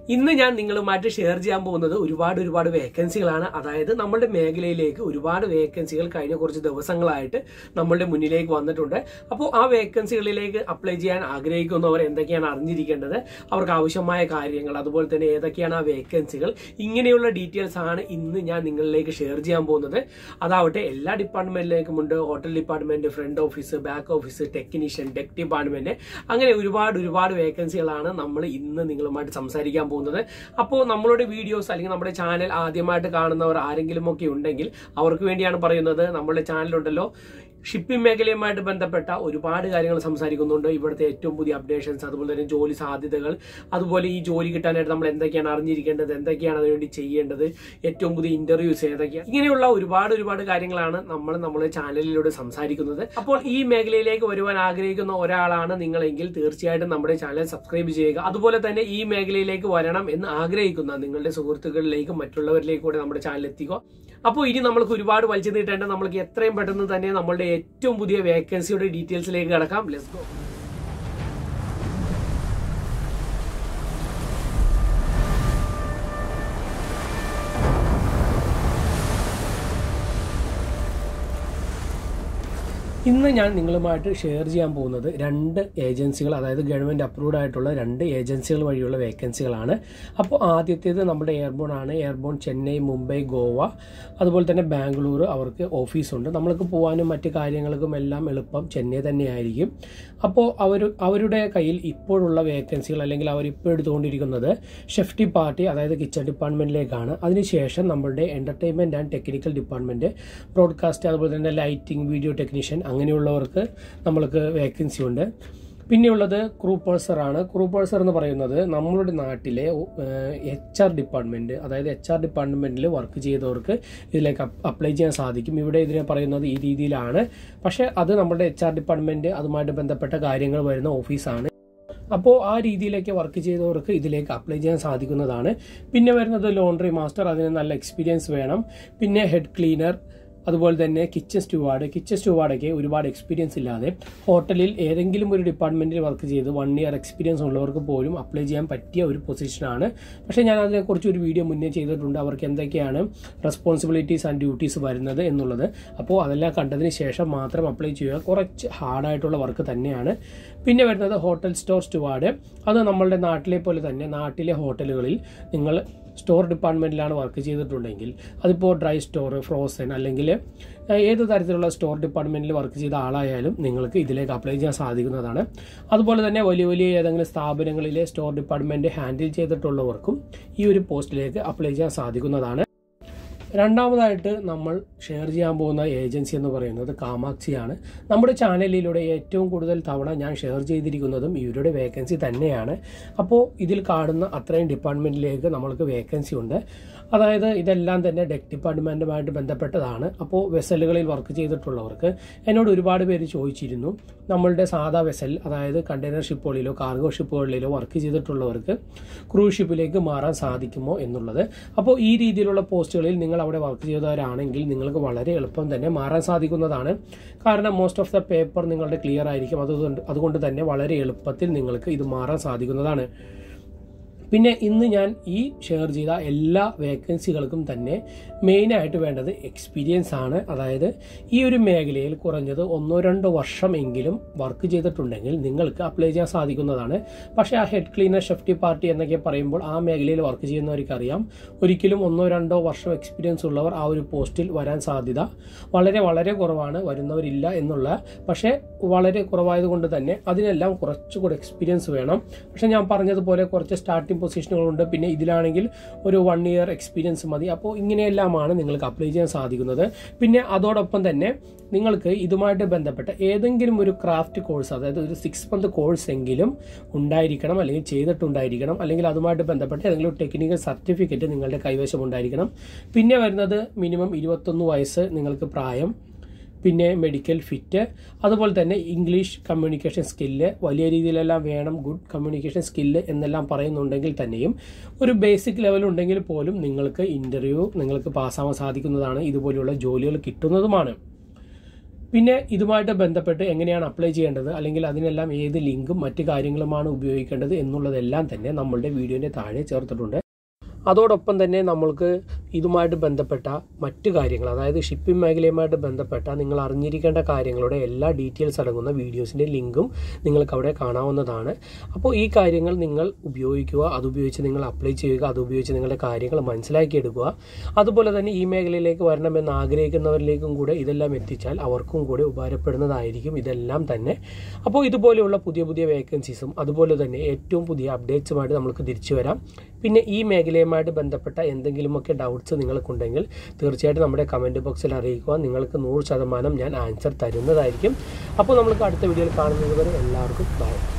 ഇന്ന് ഞാൻ നിങ്ങളുമായിട്ട് ഷെയർ ചെയ്യാൻ പോകുന്നത് ഒരുപാട് ഒരുപാട് വേക്കൻസികളാണ് അതായത് നമ്മുടെ മേഖലയിലേക്ക് ഒരുപാട് വേക്കൻസികൾ കഴിഞ്ഞ കുറച്ച് ദിവസങ്ങളായിട്ട് നമ്മളുടെ മുന്നിലേക്ക് വന്നിട്ടുണ്ട് അപ്പോൾ ആ വേക്കൻസികളിലേക്ക് അപ്ലൈ ചെയ്യാൻ ആഗ്രഹിക്കുന്നവർ എന്തൊക്കെയാണ് അറിഞ്ഞിരിക്കേണ്ടത് അവർക്ക് ആവശ്യമായ കാര്യങ്ങൾ അതുപോലെ തന്നെ ഏതൊക്കെയാണ് ആ വേക്കൻസികൾ ഇങ്ങനെയുള്ള ഡീറ്റെയിൽസ് ആണ് ഇന്ന് ഞാൻ നിങ്ങളിലേക്ക് ഷെയർ ചെയ്യാൻ പോകുന്നത് അതാവട്ടെ എല്ലാ ഡിപ്പാർട്ട്മെന്റിലേക്കും ഉണ്ട് hotel department front office back office technician tech department അങ്ങനെ ഒരുപാട് ഒരുപാട് വേക്കൻസികളാണ് നമ്മൾ ഇന്ന് നിങ്ങളുമായിട്ട് സംസാരിക്കാൻ പോകുന്നത് അപ്പോൾ നമ്മളുടെ വീഡിയോസ് അല്ലെങ്കിൽ നമ്മുടെ ചാനൽ ആദ്യമായിട്ട് കാണുന്നവർ ആരെങ്കിലും ഒക്കെ ഉണ്ടെങ്കിൽ അവർക്ക് വേണ്ടിയാണ് പറയുന്നത് നമ്മുടെ ചാനലുണ്ടല്ലോ ഷിപ്പിംഗ് മേഖലയുമായിട്ട് ബന്ധപ്പെട്ട ഒരുപാട് കാര്യങ്ങൾ സംസാരിക്കുന്നുണ്ട് ഇവിടുത്തെ ഏറ്റവും പുതിയ അപ്ഡേഷൻസ് അതുപോലെ തന്നെ ജോലി സാധ്യതകൾ അതുപോലെ ഈ ജോലി കിട്ടാനായിട്ട് നമ്മൾ എന്തൊക്കെയാണ് അറിഞ്ഞിരിക്കേണ്ടത് എന്തൊക്കെയാണ് അതിനുവേണ്ടി ചെയ്യേണ്ടത് ഏറ്റവും പുതിയ ഇന്റർവ്യൂസ് ഏതൊക്കെയാണ് ഇങ്ങനെയുള്ള ഒരുപാട് ഒരുപാട് കാര്യങ്ങളാണ് നമ്മൾ നമ്മുടെ ചാനലിലൂടെ സംസാരിക്കുന്നത് അപ്പോൾ ഈ മേഖലയിലേക്ക് വരുവാൻ ആഗ്രഹിക്കുന്ന ഒരാളാണ് നിങ്ങളെങ്കിൽ തീർച്ചയായിട്ടും നമ്മുടെ ചാനൽ സബ്സ്ക്രൈബ് ചെയ്യുക അതുപോലെ തന്നെ ഈ മേഖലയിലേക്ക് വരണം എന്ന് ആഗ്രഹിക്കുന്ന നിങ്ങളുടെ സുഹൃത്തുക്കളിലേക്കും മറ്റുള്ളവരിലേക്കും കൂടെ നമ്മുടെ ചാനൽ എത്തിക്കുക അപ്പോൾ ഇനി നമ്മൾക്ക് ഒരുപാട് വലിച്ചു നീട്ടേണ്ട നമ്മൾക്ക് എത്രയും പെട്ടെന്ന് തന്നെ നമ്മളുടെ ഏറ്റവും പുതിയ വേക്കൻസിയുടെ ഡീറ്റെയിൽസിലേക്ക് കിടക്കാം ലെറ്റ്സ് ഗോ ഇന്ന് ഞാൻ നിങ്ങളുമായിട്ട് ഷെയർ ചെയ്യാൻ പോകുന്നത് രണ്ട് ഏജൻസികൾ അതായത് ഗവൺമെൻറ് അപ്രൂവ്ഡ് ആയിട്ടുള്ള രണ്ട് ഏജൻസികൾ വഴിയുള്ള വേക്കൻസികളാണ് അപ്പോൾ ആദ്യത്തേത് നമ്മുടെ എയർബോൺ ആണ് എയർബോൺ ചെന്നൈ മുംബൈ ഗോവ അതുപോലെ തന്നെ ബാംഗ്ലൂർ അവർക്ക് ഓഫീസുണ്ട് നമ്മൾക്ക് പോകാനും മറ്റു കാര്യങ്ങൾക്കും എല്ലാം എളുപ്പം ചെന്നൈ തന്നെയായിരിക്കും അപ്പോൾ അവർ അവരുടെ കയ്യിൽ ഇപ്പോഴുള്ള വേക്കൻസികൾ അല്ലെങ്കിൽ അവർ ഇപ്പോൾ എടുത്തുകൊണ്ടിരിക്കുന്നത് ഷെഫ് പാർട്ടി അതായത് കിച്ചൺ ഡിപ്പാർട്ട്മെൻറ്റിലേക്കാണ് അതിനുശേഷം നമ്മളുടെ entertainment and technical department broadcast അതുപോലെ തന്നെ ലൈറ്റിംഗ് വീഡിയോ ടെക്നീഷ്യൻ അങ്ങനെയുള്ളവർക്ക് നമ്മൾക്ക് വേക്കൻസി ഉണ്ട് പിന്നെയുള്ളത് ക്രൂ പേഴ്സർ ആണ് ക്രൂ പേഴ്സർ എന്ന് പറയുന്നത് നമ്മളുടെ നാട്ടിലെ എച്ച് ആർ ഡിപ്പാർട്ട്മെൻറ്റ് അതായത് എച്ച് ആർ ഡിപ്പാർട്ട്മെൻറ്റിൽ വർക്ക് ചെയ്തവർക്ക് ഇതിലേക്ക് അപ്ലൈ ചെയ്യാൻ സാധിക്കും ഇവിടെ ഇതിനെ പറയുന്നത് ഈ രീതിയിലാണ് പക്ഷേ അത് നമ്മുടെ എച്ച് ആർ ഡിപ്പാർട്ട്മെൻറ്റ് അതുമായിട്ട് ബന്ധപ്പെട്ട കാര്യങ്ങൾ വരുന്ന ഓഫീസാണ് അപ്പോൾ ആ രീതിയിലേക്ക് വർക്ക് ചെയ്തവർക്ക് ഇതിലേക്ക് അപ്ലൈ ചെയ്യാൻ സാധിക്കുന്നതാണ് പിന്നെ വരുന്നത് ലോണ്ടറി മാസ്റ്റർ അതിന് നല്ല എക്സ്പീരിയൻസ് വേണം പിന്നെ ഹെഡ് ക്ലീനർ അതുപോലെ തന്നെ കിച്ചൺ സ്റ്റുവാർഡ് കിച്ചൺ സ്റ്റുവാർഡൊക്കെ ഒരുപാട് എക്സ്പീരിയൻസ് ഇല്ലാതെ ഹോട്ടലിൽ ഏതെങ്കിലും ഒരു ഡിപ്പാർട്ട്മെന്റിൽ വർക്ക് ചെയ്ത് വൺ ഇയർ എക്സ്പീരിയൻസ് ഉള്ളവർക്ക് പോലും അപ്ലൈ ചെയ്യാൻ പറ്റിയ ഒരു പൊസിഷനാണ് പക്ഷേ ഞാൻ അതിനെക്കുറിച്ച് ഒരു വീഡിയോ മുന്നേ ചെയ്തിട്ടുണ്ട് അവർക്ക് എന്തൊക്കെയാണ് റെസ്പോൺസിബിലിറ്റീസ് ആൻഡ് ഡ്യൂട്ടീസ് വരുന്നത് എന്നുള്ളത് അപ്പോൾ അതെല്ലാം കണ്ടതിന് ശേഷം മാത്രം അപ്ലൈ ചെയ്യുക കുറച്ച് ഹാർഡായിട്ടുള്ള വർക്ക് തന്നെയാണ് പിന്നെ വരുന്നത് ഹോട്ടൽ സ്റ്റോർ സ്റ്റുവാർഡ് അത് നമ്മളുടെ നാട്ടിലെ പോലെ തന്നെ നാട്ടിലെ ഹോട്ടലുകളിൽ നിങ്ങൾ സ്റ്റോർ ഡിപ്പാർട്ട്മെൻറ്റിലാണ് വർക്ക് ചെയ്തിട്ടുണ്ടെങ്കിൽ അതിപ്പോൾ ഡ്രൈ സ്റ്റോർ ഫ്രോസൺ അല്ലെങ്കിൽ ഏത് തരത്തിലുള്ള സ്റ്റോർ ഡിപ്പാർട്ട്മെൻറ്റിൽ വർക്ക് ചെയ്ത ആളായാലും നിങ്ങൾക്ക് ഇതിലേക്ക് അപ്ലൈ ചെയ്യാൻ സാധിക്കുന്നതാണ് അതുപോലെ തന്നെ വലിയ വലിയ ഏതെങ്കിലും സ്ഥാപനങ്ങളിലെ സ്റ്റോർ ഡിപ്പാർട്ട്മെൻറ്റ് ഹാൻഡിൽ ചെയ്തിട്ടുള്ളവർക്കും ഈ ഒരു പോസ്റ്റിലേക്ക് അപ്ലൈ ചെയ്യാൻ സാധിക്കുന്നതാണ് രണ്ടാമതായിട്ട് നമ്മൾ ഷെയർ ചെയ്യാൻ പോകുന്ന ഏജൻസി എന്ന് പറയുന്നത് കാമാക്സിയാണ് നമ്മുടെ ചാനലിലൂടെ ഏറ്റവും കൂടുതൽ തവണ ഞാൻ ഷെയർ ചെയ്തിരിക്കുന്നതും ഇവരുടെ വേക്കൻസി തന്നെയാണ് അപ്പോൾ ഇതിൽ കാണുന്ന അത്രയും ഡിപ്പാർട്ട്മെൻറ്റിലേക്ക് നമ്മൾക്ക് വേക്കൻസി ഉണ്ട് അതായത് ഇതെല്ലാം തന്നെ ഡെക് ഡിപ്പാർട്ട്മെൻറ്റുമായിട്ട് ബന്ധപ്പെട്ടതാണ് അപ്പോൾ വെസലുകളിൽ വർക്ക് ചെയ്തിട്ടുള്ളവർക്ക് എന്നോട് ഒരുപാട് പേര് ചോദിച്ചിരുന്നു നമ്മളുടെ സാധാ വെസൽ അതായത് കണ്ടെയ്നർ ഷിപ്പുകളിലോ കാർഗോ ഷിപ്പുകളിലോ വർക്ക് ചെയ്തിട്ടുള്ളവർക്ക് ക്രൂസ് ഷിപ്പിലേക്ക് മാറാൻ സാധിക്കുമോ എന്നുള്ളത് അപ്പോൾ ഈ രീതിയിലുള്ള പോസ്റ്റുകളിൽ നിങ്ങൾ അവിടെ വർക്ക് ചെയ്തവരാണെങ്കിൽ നിങ്ങൾക്ക് വളരെ എളുപ്പം തന്നെ മാറാൻ സാധിക്കുന്നതാണ് കാരണം മോസ്റ്റ് ഓഫ് ദ പേപ്പർ നിങ്ങളുടെ ക്ലിയർ ആയിരിക്കും അതുകൊണ്ട് അതുകൊണ്ട് തന്നെ വളരെ എളുപ്പത്തിൽ നിങ്ങൾക്ക് ഇത് മാറാൻ സാധിക്കുന്നതാണ് പിന്നെ ഇന്ന് ഞാൻ ഈ ഷെയർ ചെയ്ത എല്ലാ വേക്കൻസികൾക്കും തന്നെ മെയിനായിട്ട് വേണ്ടത് എക്സ്പീരിയൻസ് ആണ് അതായത് ഈ ഒരു മേഖലയിൽ കുറഞ്ഞത് ഒന്നോ രണ്ടോ വർഷം എങ്കിലും വർക്ക് ചെയ്തിട്ടുണ്ടെങ്കിൽ നിങ്ങൾക്ക് അപ്ലൈ ചെയ്യാൻ സാധിക്കുന്നതാണ് പക്ഷേ ആ ഹെഡ് ക്ലീനർ ഷെഫ്റ്റി പാർട്ടി എന്നൊക്കെ പറയുമ്പോൾ ആ മേഖലയിൽ വർക്ക് ചെയ്യുന്നവർക്ക് അറിയാം ഒരിക്കലും ഒന്നോ രണ്ടോ വർഷം എക്സ്പീരിയൻസ് ഉള്ളവർ ആ ഒരു പോസ്റ്റിൽ വരാൻ സാധ്യത വളരെ വളരെ കുറവാണ് വരുന്നവരില്ല എന്നുള്ള പക്ഷേ വളരെ കുറവായതുകൊണ്ട് തന്നെ അതിനെല്ലാം കുറച്ചുകൂടെ എക്സ്പീരിയൻസ് വേണം പക്ഷേ ഞാൻ പറഞ്ഞതുപോലെ കുറച്ച് സ്റ്റാർട്ടിംഗ് പൊസിഷനുകളുണ്ട് പിന്നെ ഇതിലാണെങ്കിൽ ഒരു വൺ ഇയർ എക്സ്പീരിയൻസ് മതി അപ്പോൾ ഇങ്ങനെയെല്ലാമാണ് നിങ്ങൾക്ക് അപ്ലൈ ചെയ്യാൻ സാധിക്കുന്നത് പിന്നെ അതോടൊപ്പം തന്നെ നിങ്ങൾക്ക് ഇതുമായിട്ട് ബന്ധപ്പെട്ട ഏതെങ്കിലും ഒരു ക്രാഫ്റ്റ് കോഴ്സ് അതായത് ഒരു സിക്സ് മന്ത് കോഴ്സ് എങ്കിലും ഉണ്ടായിരിക്കണം അല്ലെങ്കിൽ ചെയ്തിട്ടുണ്ടായിരിക്കണം അല്ലെങ്കിൽ അതുമായിട്ട് ബന്ധപ്പെട്ട ഏതെങ്കിലും ടെക്നിക്കൽ സർട്ടിഫിക്കറ്റ് നിങ്ങളുടെ കൈവശം ഉണ്ടായിരിക്കണം പിന്നെ വരുന്നത് മിനിമം ഇരുപത്തൊന്ന് വയസ്സ് നിങ്ങൾക്ക് പ്രായം പിന്നെ മെഡിക്കൽ ഫിറ്റ് അതുപോലെ തന്നെ ഇംഗ്ലീഷ് കമ്മ്യൂണിക്കേഷൻ സ്കില്ല് വലിയ രീതിയിലെല്ലാം വേണം ഗുഡ് കമ്മ്യൂണിക്കേഷൻ സ്കില്ല് എന്നെല്ലാം പറയുന്നുണ്ടെങ്കിൽ തന്നെയും ഒരു ബേസിക് ലെവൽ ഉണ്ടെങ്കിൽ പോലും നിങ്ങൾക്ക് ഇൻ്റർവ്യൂ നിങ്ങൾക്ക് പാസ്സാവാൻ സാധിക്കുന്നതാണ് ഇതുപോലെയുള്ള ജോലികൾ കിട്ടുന്നതുമാണ് പിന്നെ ഇതുമായിട്ട് ബന്ധപ്പെട്ട് എങ്ങനെയാണ് അപ്ലൈ ചെയ്യേണ്ടത് അല്ലെങ്കിൽ അതിനെല്ലാം ഏത് ലിങ്കും മറ്റു കാര്യങ്ങളുമാണ് ഉപയോഗിക്കേണ്ടത് എന്നുള്ളതെല്ലാം തന്നെ നമ്മളുടെ വീഡിയോൻ്റെ താഴെ ചേർത്തിട്ടുണ്ട് അതോടൊപ്പം തന്നെ നമ്മൾക്ക് ഇതുമായിട്ട് ബന്ധപ്പെട്ട മറ്റു കാര്യങ്ങൾ അതായത് ഷിപ്പിംഗ് മേഖലയുമായിട്ട് ബന്ധപ്പെട്ട നിങ്ങൾ അറിഞ്ഞിരിക്കേണ്ട കാര്യങ്ങളുടെ എല്ലാ ഡീറ്റെയിൽസ് അടങ്ങുന്ന വീഡിയോസിൻ്റെ ലിങ്കും നിങ്ങൾക്ക് അവിടെ കാണാവുന്നതാണ് അപ്പോൾ ഈ കാര്യങ്ങൾ നിങ്ങൾ ഉപയോഗിക്കുക അതുപയോഗിച്ച് നിങ്ങൾ അപ്ലൈ ചെയ്യുക അതുപയോഗിച്ച് നിങ്ങളുടെ കാര്യങ്ങൾ മനസ്സിലാക്കിയെടുക്കുക അതുപോലെ തന്നെ ഈ മേഖലയിലേക്ക് വരണമെന്ന് ആഗ്രഹിക്കുന്നവരിലേക്കും കൂടെ ഇതെല്ലാം എത്തിച്ചാൽ അവർക്കും കൂടെ ഉപകാരപ്പെടുന്നതായിരിക്കും ഇതെല്ലാം തന്നെ അപ്പോൾ ഇതുപോലെയുള്ള പുതിയ പുതിയ വേക്കൻസീസും അതുപോലെ തന്നെ ഏറ്റവും പുതിയ അപ്ഡേറ്റ്സുമായിട്ട് നമുക്ക് തിരിച്ചു വരാം പിന്നെ ഈ മേഖലയുമായിട്ട് ബന്ധപ്പെട്ട എന്തെങ്കിലുമൊക്കെ ഡൗട്ട്സ് നിങ്ങൾക്കുണ്ടെങ്കിൽ തീർച്ചയായിട്ടും നമ്മുടെ കമൻറ്റ് ബോക്സിൽ അറിയിക്കുക നിങ്ങൾക്ക് നൂറ് ശതമാനം ഞാൻ ആൻസർ തരുന്നതായിരിക്കും അപ്പോൾ നമുക്ക് അടുത്ത വീഡിയോയിൽ കാണുന്നത് വരെ എല്ലാവർക്കും ബൈ